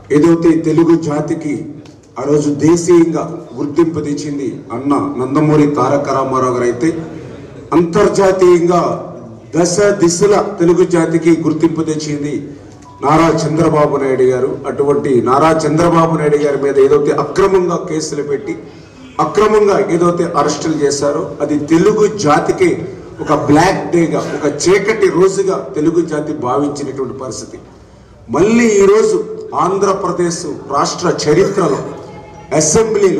ఏదైతే తెలుగు జాతికి ఆ రోజు దేశీయంగా గుర్తింపు తెచ్చింది అన్న నందమూరి తారక రామారావు గారు అయితే అంతర్జాతీయంగా దశ దిశల తెలుగు జాతికి గుర్తింపు తెచ్చింది నారా చంద్రబాబు నాయుడు గారు అటువంటి నారా చంద్రబాబు నాయుడు గారి మీద ఏదైతే అక్రమంగా కేసులు పెట్టి అక్రమంగా ఏదైతే అరెస్టులు చేశారో అది తెలుగు జాతికి ఒక బ్లాక్ డేగా ఒక చీకటి రోజుగా తెలుగు జాతి భావించినటువంటి పరిస్థితి మళ్ళీ ఈరోజు ఆంధ్రప్రదేశ్ రాష్ట్ర చరిత్రలో అసెంబ్లీలో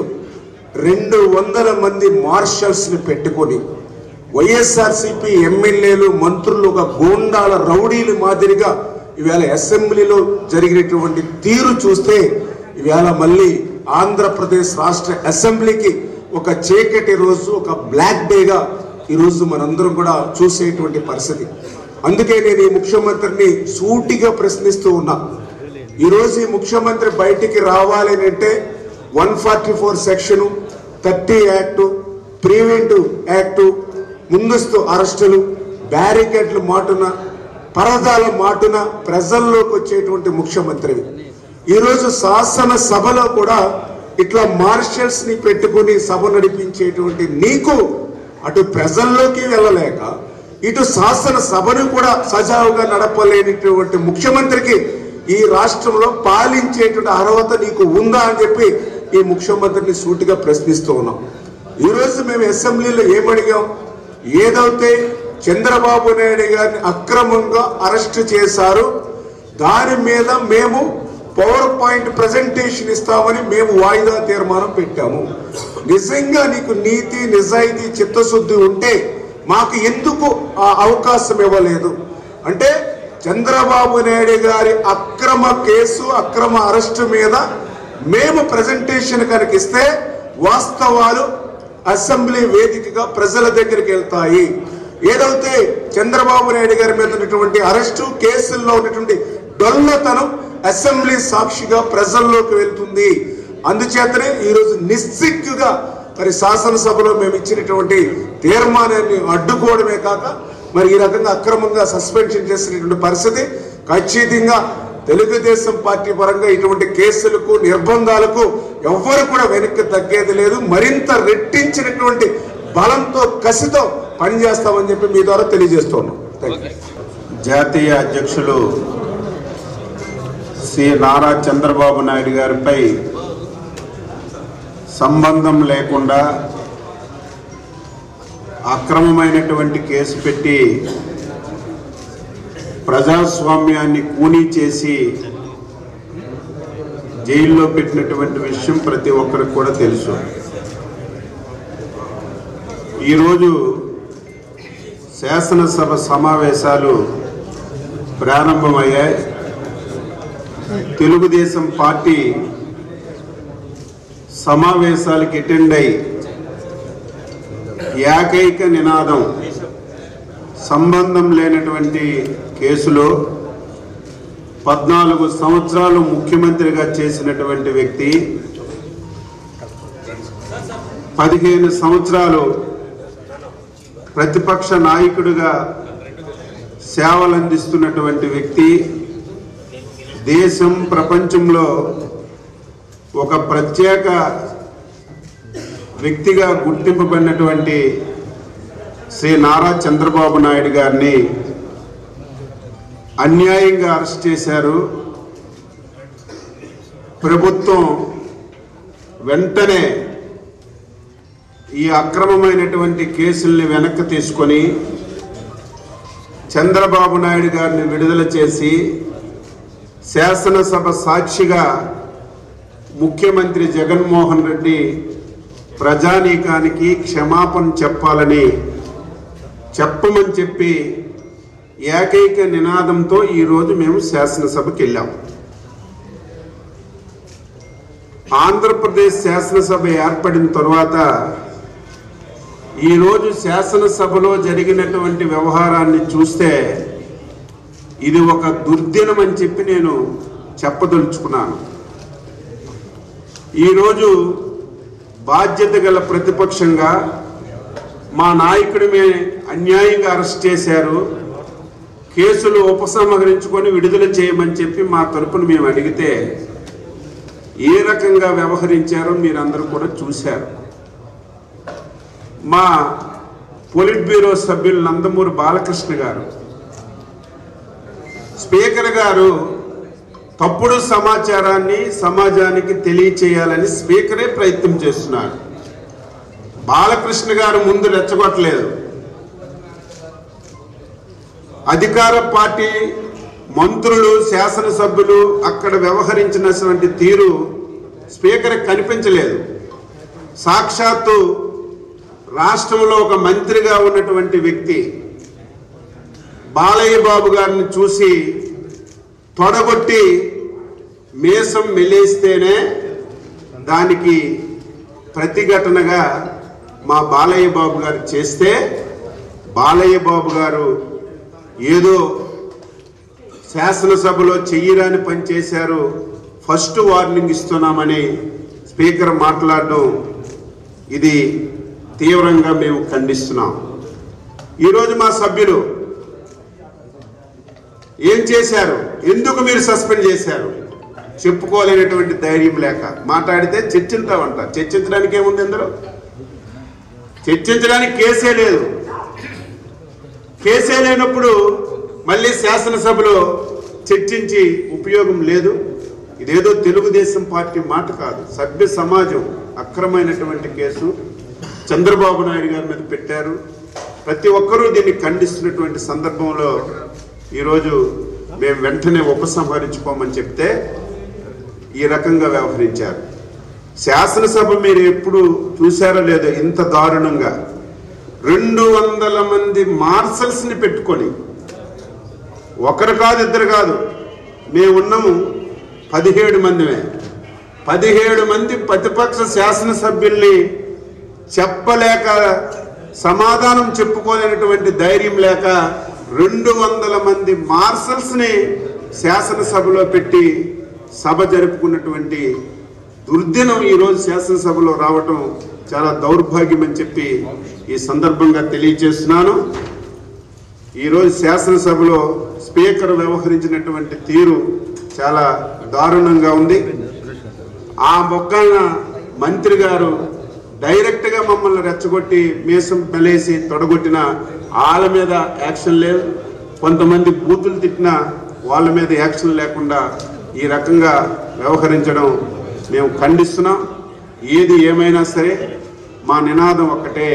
రెండు వందల మంది మార్షల్స్ని పెట్టుకొని వైఎస్ఆర్సిపి ఎమ్మెల్యేలు మంత్రులు ఒక గోండాల రౌడీలు మాదిరిగా ఈవేళ అసెంబ్లీలో జరిగినటువంటి తీరు చూస్తే ఈవేళ మళ్ళీ ఆంధ్రప్రదేశ్ రాష్ట్ర అసెంబ్లీకి ఒక చీకటి రోజు ఒక బ్లాక్ డేగా ఈరోజు మనందరం కూడా చూసేటువంటి పరిస్థితి అందుకే నేను ఈ ముఖ్యమంత్రిని సూటిగా ప్రశ్నిస్తూ ఉన్నా ఈరోజు ఈ ముఖ్యమంత్రి బయటికి రావాలి అని అంటే one forty four section thirty act preventive act ముందస్తు అరెస్టులు బ్యారికేడ్ల మాటున పరదాల మాటున ప్రజల్లోకి వచ్చేటువంటి ముఖ్యమంత్రివి ఈరోజు శాసన సభలో కూడా ఇట్లా మార్షల్స్ ని పెట్టుకుని సభ నడిపించేటువంటి నీకు అటు ప్రజల్లోకి వెళ్ళలేక ఇటు శాసన సభను కూడా సజావుగా నడపలేనిటువంటి ముఖ్యమంత్రికి ఈ రాష్ట్రంలో పాలించేటువంటి అర్హత నీకు ఉందా అని చెప్పి ఈ ముఖ్యమంత్రిని సూటిగా ప్రశ్నిస్తూ ఉన్నాం ఈరోజు మేము అసెంబ్లీలో ఏమడిగాం ఏదైతే చంద్రబాబు నాయుడు గారిని అక్రమంగా అరెస్ట్ చేశారు దాని మీద మేము పవర్ పాయింట్ ప్రజెంటేషన్ ఇస్తామని మేము వాయిదా తీర్మానం పెట్టాము నిజంగా నీకు నీతి నిజాయితీ చిత్తశుద్ధి ఉంటే మాకు ఎందుకు ఆ అవకాశం ఇవ్వలేదు అంటే చంద్రబాబు నాయుడు గారి అక్రమ కేసు అక్రమ అరెస్టు మీద మేము ప్రజెంటేషన్ కనుక ఇస్తే వాస్తవాలు అసెంబ్లీ వేదికగా ప్రజల దగ్గరికి వెళ్తాయి ఏదైతే చంద్రబాబు నాయుడు గారి మీద ఉన్నటువంటి అరెస్టు కేసుల్లో ఉన్నటువంటి డొల్లతనం అసెంబ్లీ సాక్షిగా ప్రజల్లోకి వెళ్తుంది అందుచేతనే ఈరోజు నిస్సిగ్గుగా మరి శాసనసభలో మేము ఇచ్చినటువంటి తీర్మానాన్ని అడ్డుకోవడమే కాక మరి ఈ రకంగా అక్రమంగా సస్పెన్షన్ చేసినటువంటి పరిస్థితి ఖచ్చితంగా తెలుగుదేశం పార్టీ పరంగా ఇటువంటి కేసులకు నిర్బంధాలకు ఎవ్వరు కూడా వెనక్కి తగ్గేది లేదు మరింత రెట్టించినటువంటి బలంతో కసితో పనిచేస్తామని చెప్పి మీ ద్వారా తెలియజేస్తున్నాం థ్యాంక్ యూ జాతీయ అధ్యక్షులు శ్రీ నారా చంద్రబాబు నాయుడు గారిపై సంబంధం లేకుండా అక్రమమైనటువంటి కేసు పెట్టి ప్రజాస్వామ్యాన్ని కూనీ చేసి జైల్లో పెట్టినటువంటి విషయం ప్రతి ఒక్కరికి కూడా తెలుసు ఈరోజు శాసనసభ సమావేశాలు ప్రారంభమయ్యాయి తెలుగుదేశం పార్టీ సమావేశాలకు అటెండ్ అయి ఏకైక నినాదం సంబంధం లేనటువంటి కేసులో పద్నాలుగు సంవత్సరాలు ముఖ్యమంత్రిగా చేసినటువంటి వ్యక్తి పదిహేను సంవత్సరాలు ప్రతిపక్ష నాయకుడిగా సేవలు అందిస్తున్నటువంటి వ్యక్తి దేశం ప్రపంచంలో ఒక ప్రత్యేక వ్యక్తిగా గుర్తింపబడినటువంటి శ్రీ నారా చంద్రబాబు నాయుడు గారిని అన్యాయంగా అరెస్ట్ చేశారు ప్రభుత్వం వెంటనే ఈ అక్రమమైనటువంటి కేసుల్ని వెనక్కి తీసుకొని చంద్రబాబు నాయుడు గారిని విడుదల చేసి శాసనసభ సాక్షిగా ముఖ్యమంత్రి జగన్మోహన్ రెడ్డి ప్రజానీకానికి క్షమాపణ చెప్పాలని చెప్పమని చెప్పి ఏకైక నినాదంతో ఈరోజు మేము శాసనసభకి వెళ్ళాం ఆంధ్రప్రదేశ్ శాసనసభ ఏర్పడిన తర్వాత ఈరోజు శాసనసభలో జరిగినటువంటి వ్యవహారాన్ని చూస్తే ఇది ఒక దుర్దినం అని చెప్పి నేను చెప్పదలుచుకున్నాను ఈరోజు బాధ్యత గల ప్రతిపక్షంగా మా నాయకుడి మే అన్యాయంగా అరెస్ట్ చేశారు కేసులు ఉపసంహరించుకొని విడుదల చేయమని చెప్పి మా తరపున మేము అడిగితే ఏ రకంగా వ్యవహరించారో మీరందరూ కూడా చూశారు మా పొలిట్ బ్యూరో సభ్యులు నందమూరి బాలకృష్ణ గారు స్పీకర్ గారు తప్పుడు సమాచారాన్ని సమాజానికి తెలియచేయాలని స్పీకరే ప్రయత్నం చేస్తున్నారు బాలకృష్ణ గారు ముందు రెచ్చగొట్టలేదు అధికార పార్టీ మంత్రులు శాసనసభ్యులు అక్కడ వ్యవహరించినటువంటి తీరు స్పీకర్ కనిపించలేదు సాక్షాత్తు రాష్ట్రంలో ఒక మంత్రిగా ఉన్నటువంటి వ్యక్తి బాలయ్య బాబు గారిని చూసి తొడగొట్టి మేసం మెలేస్తేనే దానికి ప్రతిఘటనగా మా బాలయ్య బాబు గారు చేస్తే బాలయ్య బాబు గారు ఏదో శాసనసభలో చెయ్యరాని పని చేశారు ఫస్ట్ వార్నింగ్ ఇస్తున్నామని స్పీకర్ మాట్లాడడం ఇది తీవ్రంగా మేము ఖండిస్తున్నాం ఈరోజు మా సభ్యులు ఏం చేశారు ఎందుకు మీరు సస్పెండ్ చేశారు చెప్పుకోలేనటువంటి ధైర్యం లేక మాట్లాడితే చర్చించామంట చర్చించడానికి ఏముంది ఇందులో చర్చించడానికి కేసే లేదు కేసే లేనప్పుడు మళ్ళీ శాసనసభలో చర్చించి ఉపయోగం లేదు ఇదేదో తెలుగుదేశం పార్టీ మాట కాదు సభ్య సమాజం అక్రమైనటువంటి కేసు చంద్రబాబు నాయుడు గారి మీద పెట్టారు ప్రతి ఒక్కరూ దీన్ని ఖండిస్తున్నటువంటి సందర్భంలో ఈరోజు మేము వెంటనే ఉపసంహరించుకోమని చెప్తే ఈ రకంగా వ్యవహరించారు శాసనసభ మీరు ఎప్పుడు చూసారో లేదో ఇంత దారుణంగా రెండు వందల మంది మార్షల్స్ ని పెట్టుకొని ఒకరు కాదు ఇద్దరు కాదు మేమున్నాము పదిహేడు మందిమే పదిహేడు మంది ప్రతిపక్ష శాసనసభ్యుల్ని చెప్పలేక సమాధానం చెప్పుకోలేనటువంటి ధైర్యం లేక రెండు వందల మంది మార్షల్స్ ని శాసనసభలో పెట్టి సభ జరుపుకున్నటువంటి దుర్దినం ఈరోజు శాసనసభలో రావటం చాలా దౌర్భాగ్యం అని చెప్పి ఈ సందర్భంగా తెలియజేస్తున్నాను ఈరోజు శాసనసభలో స్పీకర్ వ్యవహరించినటువంటి తీరు చాలా దారుణంగా ఉంది ఆ మొక్కన మంత్రి గారు డైరెక్ట్ గా మమ్మల్ని రెచ్చగొట్టి మీసం పెలేసి తొడగొట్టిన వాళ్ళ మీద యాక్షన్ లేదు కొంతమంది బూతులు తిట్టిన వాళ్ళ మీద యాక్షన్ లేకుండా ఈ రకంగా వ్యవహరించడం మేము ఖండిస్తున్నాం ఏది ఏమైనా సరే మా నినాదం ఒక్కటే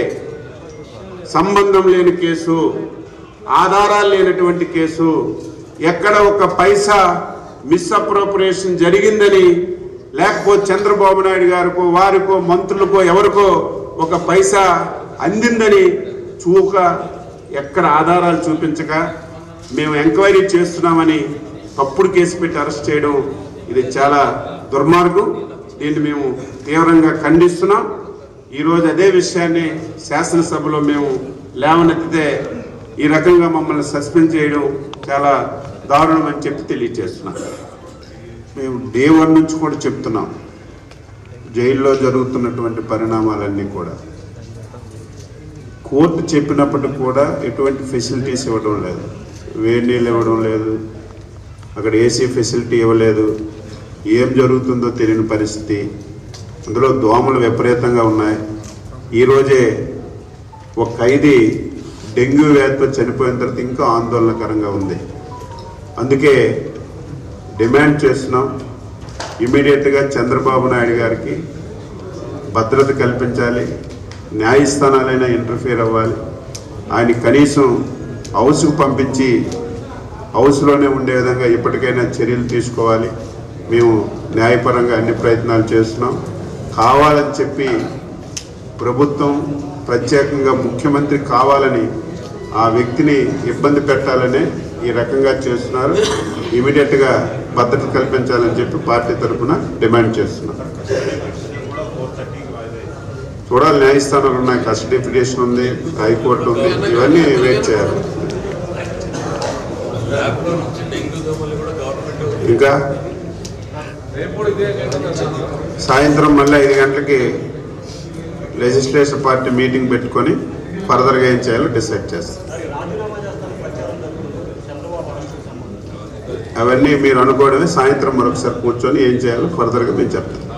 సంబంధం లేని కేసు ఆధారాలు లేనటువంటి కేసు ఎక్కడ ఒక పైసా మిస్అప్రోపరియేషన్ జరిగిందని లేకపోతే చంద్రబాబు నాయుడు గారికో వారికో మంత్రులకో ఎవరికో ఒక పైసా అందిందని చూక ఎక్కడ ఆధారాలు చూపించక మేము ఎంక్వైరీ చేస్తున్నామని తప్పుడు కేసు పెట్టి అరెస్ట్ చేయడం ఇది చాలా దుర్మార్గం దీన్ని మేము తీవ్రంగా ఖండిస్తున్నాం ఈరోజు అదే విషయాన్ని శాసనసభలో మేము లేవనెత్తితే ఈ రకంగా మమ్మల్ని సస్పెండ్ చేయడం చాలా దారుణం అని చెప్పి తెలియజేస్తున్నాం మేము డే వన్ నుంచి కూడా చెప్తున్నాం జైల్లో జరుగుతున్నటువంటి పరిణామాలన్నీ కూడా కోర్టు చెప్పినప్పటికి కూడా ఎటువంటి ఫెసిలిటీస్ ఇవ్వడం లేదు వేడి నీళ్ళు ఇవ్వడం లేదు అక్కడ ఏసీ ఫెసిలిటీ ఇవ్వలేదు ఏం జరుగుతుందో తెలియని పరిస్థితి అందులో దోమలు విపరీతంగా ఉన్నాయి ఈరోజే ఒక ఖైదీ డెంగ్యూ వ్యాధితో చనిపోయిన తర్వాత ఇంకా ఆందోళనకరంగా ఉంది అందుకే డిమాండ్ చేస్తున్నాం ఇమీడియట్గా చంద్రబాబు నాయుడు గారికి భద్రత కల్పించాలి న్యాయస్థానాలైనా ఇంటర్ఫియర్ అవ్వాలి ఆయన కనీసం హౌస్కు పంపించి హౌస్లోనే ఉండే విధంగా ఇప్పటికైనా చర్యలు తీసుకోవాలి మేము న్యాయపరంగా అన్ని ప్రయత్నాలు చేస్తున్నాం కావాలని చెప్పి ప్రభుత్వం ప్రత్యేకంగా ముఖ్యమంత్రి కావాలని ఆ వ్యక్తిని ఇబ్బంది పెట్టాలనే ఈ రకంగా చేస్తున్నారు ఇమీడియట్గా భద్రత కల్పించాలని చెప్పి పార్టీ తరఫున డిమాండ్ చేస్తున్నాం చూడాలి న్యాయస్థానాలు ఉన్నాయి కస్టడీ పిటిషన్ ఉంది హైకోర్టు ఉంది ఇవన్నీ వెయిట్ చేయాలి ల్యాబ్లో నుంచి డెంగ్యూ దోమలు కూడా గవర్నమెంట్ ఇంకా సాయంత్రం మళ్ళీ ఐదు గంటలకి లెజిస్లేషన్ పార్టీ మీటింగ్ పెట్టుకొని ఫర్దర్గా ఏం చేయాలో డిసైడ్ చేస్తాం అవన్నీ మీరు అనుకోవడమే సాయంత్రం మరొకసారి కూర్చొని ఏం చేయాలో ఫర్దర్గా మేము చెప్తాం